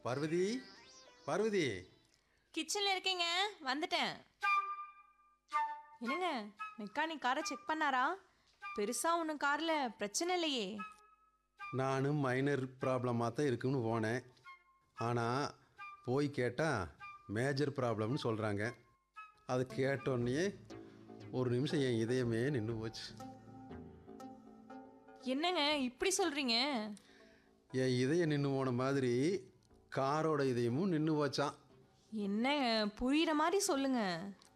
பார்வதி பார்வதி கிச்சனில் இருக்கீங்க வந்துட்டேன் என்னங்க மெக்கானிக் காரை செக் பண்ணாரா பெருசாக ஒன்றும் காரில் பிரச்சனை இல்லையே நானும் மைனர் ப்ராப்ளமாக தான் இருக்குன்னு போனேன் ஆனால் போய் கேட்டால் மேஜர் ப்ராப்ளம்னு சொல்கிறாங்க அதை கேட்டோடனே ஒரு நிமிஷம் என் இதயமே நின்று போச்சு என்னங்க இப்படி சொல்கிறீங்க என் இதயம் நின்று போன மாதிரி காரோட இதயமும் நின்று போச்சான் என்னங்க புரியுற மாதிரி சொல்லுங்க